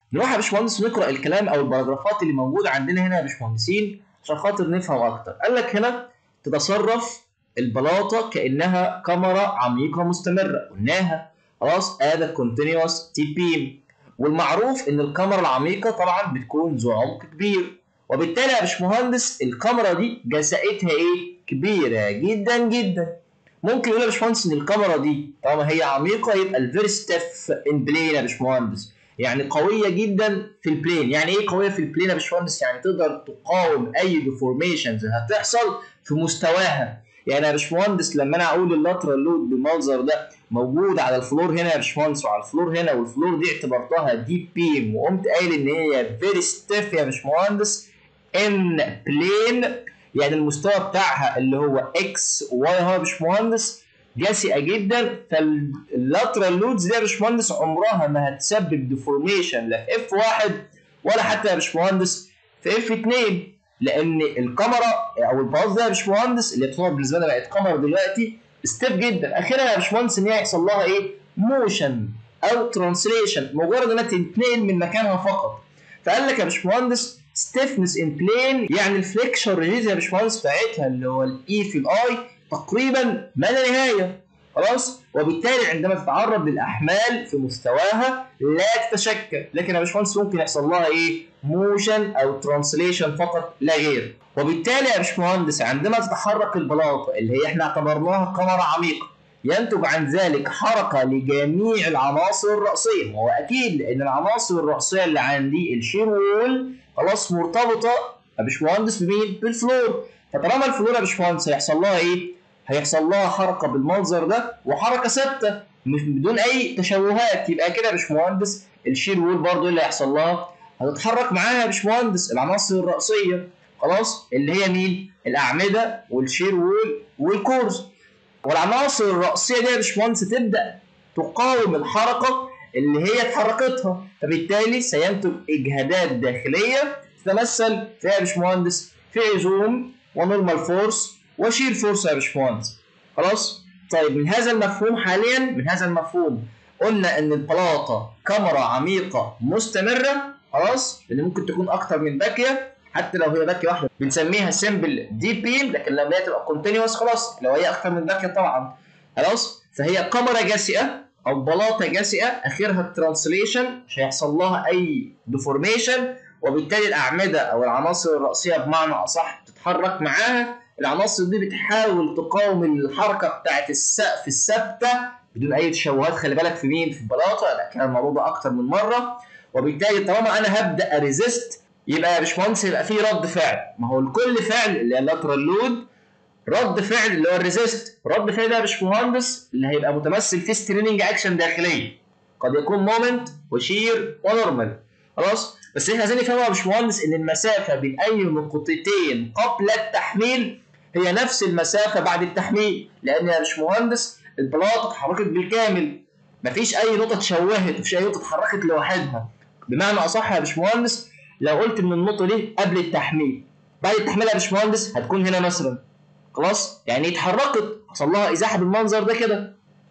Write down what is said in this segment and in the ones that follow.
نروح يا باشمهندس نقرا الكلام او الباراجرافات اللي موجوده عندنا هنا يا باشمهندسين عشان خاطر نفهم اكتر قال لك هنا تتصرف البلاطه كانها كاميرا عميقه مستمره قلناها خلاص ادى كونتينوس تي بيم والمعروف ان الكاميرا العميقه طبعا بتكون ذو عمق كبير وبالتالي يا باشمهندس الكاميرا دي جسائتها ايه كبيره جدا جدا ممكن يقول يا باشمهندس ان الكاميرا دي طالما هي عميقه يبقى الفيري ستيف ان بلين يا باشمهندس يعني قويه جدا في البلين يعني ايه قويه في البلين يا باشمهندس يعني تقدر تقاوم اي ديفورميشنز هتحصل في مستواها يعني يا باشمهندس لما انا اقول اللاترال لود بالمنظر ده موجود على الفلور هنا يا باشمهندس وعلى الفلور هنا والفلور دي اعتبرتها ديب بيم وقمت قايل ان هي فيري ستيف يا باشمهندس ان بلين يعني المستوى بتاعها اللي هو اكس واي هو يا باشمهندس جاسئه جدا فاللاترال لودز دي يا باشمهندس عمرها ما هتسبب ديفورميشن لا في اف واحد ولا حتى يا باشمهندس في اف 2 لان الكاميرا او الباص ده يا باشمهندس اللي تعتبر بالنسبه لنا بقت كاميرا دلوقتي ستيف جدا اخيرا يا باشمهندس ان هي يحصل لها ايه؟ موشن او ترانسليشن مجرد انها تنتقل من مكانها فقط فقال لك يا باشمهندس ستيفنس ان بلين يعني الفليكشن ريليز يا باشمهندس بتاعتها اللي هو الاي في الاي تقريبا ما لا نهايه خلاص وبالتالي عندما تتعرض للاحمال في مستواها لا تتشكل لكن يا باشمهندس ممكن يحصل لها ايه موشن او ترانسليشن فقط لا غير وبالتالي يا باشمهندس عندما تتحرك البلاطه اللي هي احنا اعتبرناها كاميرا عميقه ينتج عن ذلك حركة لجميع العناصر الرأسية وهو أكيد لأن العناصر الرأسية اللي عندي الشير وول خلاص مرتبطة يا باشمهندس بمين؟ بالفلور فطالما الفلور يا باشمهندس هيحصل لها إيه؟ هيحصل لها حركة بالمنظر ده وحركة ثابتة مش بدون أي تشوهات يبقى كده يا باشمهندس الشير وول برضه اللي هيحصل لها هتتحرك معاها يا باشمهندس العناصر الرأسية خلاص اللي هي مين؟ الأعمدة والشير وول والكورز والعناصر الرأسية دي يا باشمهندس تبدأ تقاوم الحركة اللي هي اتحركتها فبالتالي سينتج إجهادات داخلية تتمثل في يا باشمهندس في عزوم ونورمال فورس وشير فورس يا باشمهندس خلاص طيب من هذا المفهوم حاليا من هذا المفهوم قلنا ان البلاطه كاميرا عميقه مستمره خلاص لان ممكن تكون اكتر من باكيه حتى لو هي باكيه واحده بنسميها سمبل دي بيم لكن لما هي تبقى كونتينوس خلاص لو هي اكتر من باكيه طبعا خلاص فهي كاميرا جاسئه او بلاطه جاسئه اخرها الترانسليشن مش هيحصل لها اي ديفورميشن وبالتالي الاعمده او العناصر الرئيسيه بمعنى اصح بتتحرك معاها العناصر دي بتحاول تقاوم الحركه بتاعت السقف الثابته بدون اي تشوهات خلي بالك في مين في البلاطه لا كان الموضوع ده اكتر من مره وبالتالي طالما انا هبدا اريزيست يبقى يا باشمهندس يبقى في رد فعل ما هو لكل فعل اللي هي اللاترال لود رد فعل اللي هو الريزيست رد فعل ده يا باشمهندس اللي هيبقى متمثل في ستريننج اكشن داخليه قد يكون مومنت وشير ونورمال خلاص بس احنا عايزين نفهم يا باشمهندس ان المسافه بين اي نقطتين قبل التحميل هي نفس المسافه بعد التحميل لان يا باشمهندس البلاطه اتحركت بالكامل مفيش اي نقطه اتشوهت مفيش اي نقطه اتحركت لوحدها بمعنى اصح يا باشمهندس لو قلت ان النقطه دي قبل التحميل بعد التحميل يا باشمهندس هتكون هنا مثلا خلاص يعني اتحركت حصل لها ازاحه بالمنظر ده كده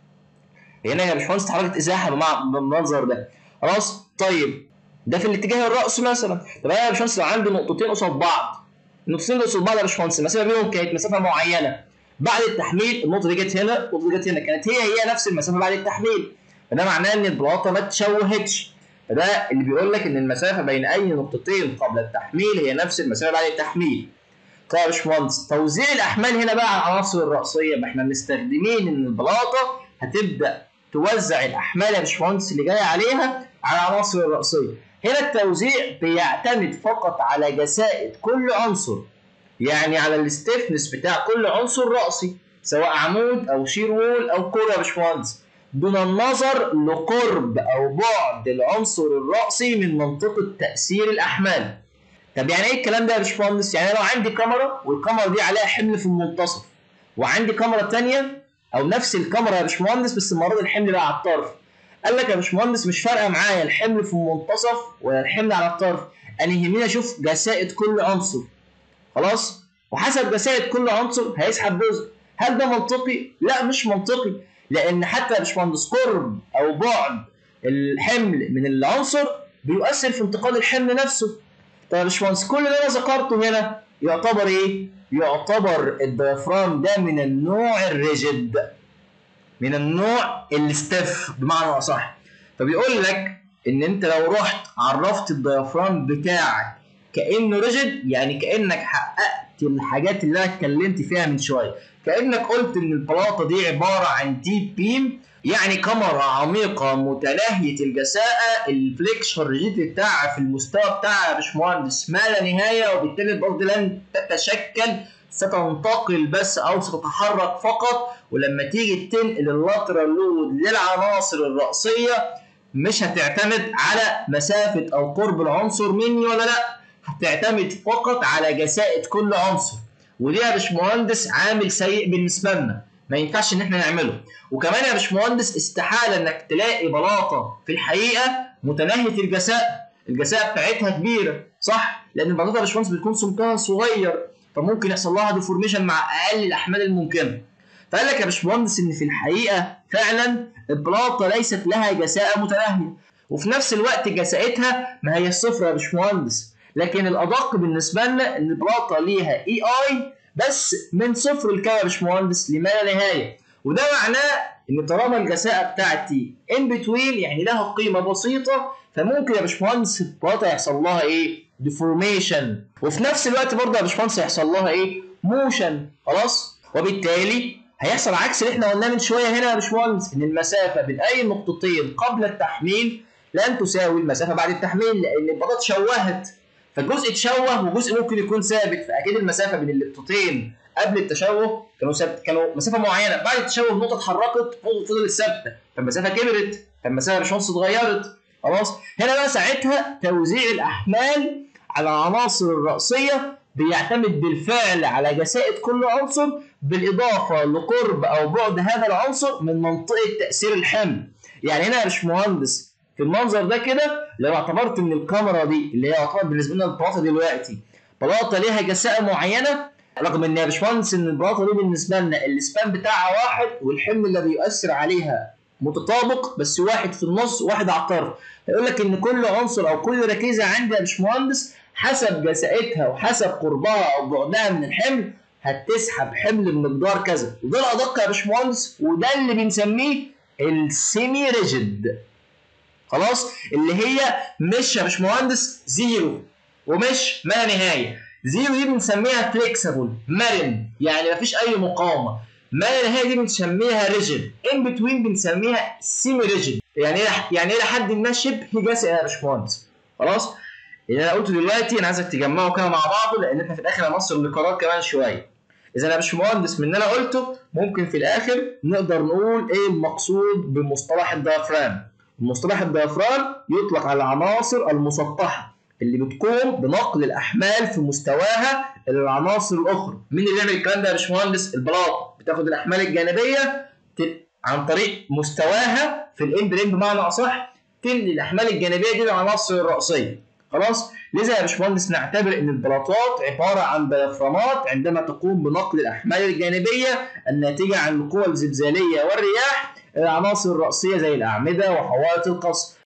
هنا يا باشمهندس اتحركت ازاحه بالمنظر ده خلاص طيب ده في الاتجاه الرأس مثلا طب انا يا باشمهندس لو عندي نقطتين قصاد بعض النقطتين دول قصاد بعض يا باشمهندس المسافه بينهم كانت مسافه معينه بعد التحميل النقطه دي جت هنا النقطه دي جت هنا كانت هي هي نفس المسافه بعد التحميل فده معناه ان البلاطه ما اتشوهتش فده اللي بيقول لك ان المسافه بين اي نقطتين قبل التحميل هي نفس المسافه بعد التحميل طيب يا باشمهندس توزيع الاحمال هنا بقى على العناصر الرأسيه ما احنا مستخدمين ان البلاطه هتبدا توزع الاحمال يا باشمهندس اللي جايه عليها على العناصر الرأسيه هنا التوزيع بيعتمد فقط على جسائد كل عنصر يعني على الاستفنس بتاع كل عنصر رأسي سواء عمود او شير وول او كوره يا باشمهندس دون النظر لقرب او بعد العنصر الرأسي من منطقة تأثير الأحمال. طب يعني ايه الكلام ده يا باشمهندس؟ يعني لو عندي كاميرا والكاميرا دي عليها حمل في المنتصف وعندي كاميرا تانية او نفس الكاميرا يا باشمهندس بس المرة دي الحمل بقى على الطرف. قال لك يا باشمهندس مش فارقة معايا الحمل في المنتصف ولا الحمل على الطرف، انا يهمني اشوف جسائد كل عنصر. خلاص؟ وحسب جسائد كل عنصر هيسحب جزء. هل ده منطقي؟ لا مش منطقي. لان حتى يا باشمهندس قرب او بعد الحمل من العنصر بيؤثر في انتقال الحمل نفسه طب يا باشمهندس كل اللي انا ذكرته هنا يعتبر ايه؟ يعتبر الديافرام ده من النوع الريجيد من النوع الستيف بمعنى اصح فبيقول لك ان انت لو رحت عرفت الديافرام بتاعك كانه ريجيد يعني كانك حققت الحاجات اللي انا اتكلمت فيها من شويه كانك قلت ان البلاطه دي عباره عن ديب بيم يعني كاميرا عميقه متناهيه الجساءه الفليكشن ريجيتي بتاعها في المستوى بتاعها يا باشمهندس ما لا نهايه وبالتالي البلاطه لن تتشكل ستنتقل بس او ستتحرك فقط ولما تيجي تنقل اللاترال لود للعناصر الرأسية مش هتعتمد على مسافة او قرب العنصر مني ولا لا هتعتمد فقط على جساءة كل عنصر ودي يا باشمهندس عامل سيء بالنسبة لنا ما ينفعش ان احنا نعمله وكمان يا باشمهندس استحالة انك تلاقي بلاطة في الحقيقة متناهية الجساء الجساء بتاعتها كبيرة صح لان البلاطة يا باشمهندس بتكون سمكها صغير فممكن يحصل لها ديفورميشن مع اقل الاحمال الممكنه فقال لك يا باشمهندس ان في الحقيقه فعلا البلاطه ليست لها جساءه متناهيه وفي نفس الوقت جساءتها ما هي الصفر يا باشمهندس لكن الادق بالنسبه لنا ان البلاطه ليها اي اي بس من صفر لكام يا باشمهندس لما لا نهايه وده معناه ان طالما الجساءه بتاعتي ان بتوين يعني لها قيمه بسيطه فممكن يا باشمهندس البلاطه يحصل لها ايه ديفورميشن وفي نفس الوقت برضه يا باشمهندس هيحصل لها ايه موشن خلاص وبالتالي هيحصل عكس اللي احنا قلناه من شويه هنا يا باشمهندس ان المسافه بين اي نقطتين قبل التحميل لن تساوي المسافه بعد التحميل لان البلاطه اتشوهت فجزء اتشوه وجزء ممكن يكون ثابت فاكيد المسافه بين النقطتين قبل التشوه كانوا ثابت كانوا مسافه معينه بعد التشوه نقطه اتحركت نقطه فضلت ثابته فالمسافه كبرت فالمسافه يا باشمهندس اتغيرت خلاص هنا بقى ساعتها توزيع الاحمال على العناصر الرأسية بيعتمد بالفعل على جساءة كل عنصر بالإضافة لقرب أو بعد هذا العنصر من منطقة تأثير الحمل يعني هنا يا باشمهندس في المنظر ده كده لو اعتبرت ان الكاميرا دي اللي هي يعتبر بالنسبه لنا البلاطه دلوقتي بلاطه ليها جساءه معينه رغم ان يا باشمهندس ان البلاطه دي بالنسبه لنا السبان بتاعها واحد والحمل اللي بيؤثر عليها متطابق بس واحد في النص وواحد على الطرف هيقول لك ان كل عنصر او كل ركيزه عندي يا باشمهندس حسب جسائتها وحسب قربها او بعدها من الحمل هتسحب حمل بمقدار كذا وده الادق يا باشمهندس وده اللي بنسميه السيمي ريجيد خلاص اللي هي مش يا باشمهندس زيرو ومش ما لا نهايه زيرو دي بنسميها فليكسبل مرن يعني مفيش اي مقاومه ما لا نهايه دي بنسميها ريجيد ان بتوين بنسميها سيمي ريجيد يعني ايه يعني ايه لحد ما شبه جسد يا باشمهندس خلاص اللي انا قلته دلوقتي انا عايزك تجمعه كده مع بعضه لان احنا في الاخر هنوصل لقرار كمان شويه اذا يا باشمهندس من اللي انا قلته ممكن في الاخر نقدر نقول ايه المقصود بمصطلح الديافرام مصطلح الديافرام يطلق على العناصر المسطحه اللي بتقوم بنقل الاحمال في مستواها الى العناصر الاخرى مين اللي بيعمل الكلام ده يا باشمهندس البلاطه بتاخد الاحمال الجانبيه عن طريق مستواها في الاند بمعنى اصح تنقل الاحمال الجانبيه دي للعناصر الرئيسيه خلاص لذا يا باشمهندس نعتبر ان البلاطات عباره عن ديافرامات عندما تقوم بنقل الاحمال الجانبيه الناتجه عن القوى الزلزاليه والرياح الى العناصر الرئيسيه زي الاعمده وحوائط القصر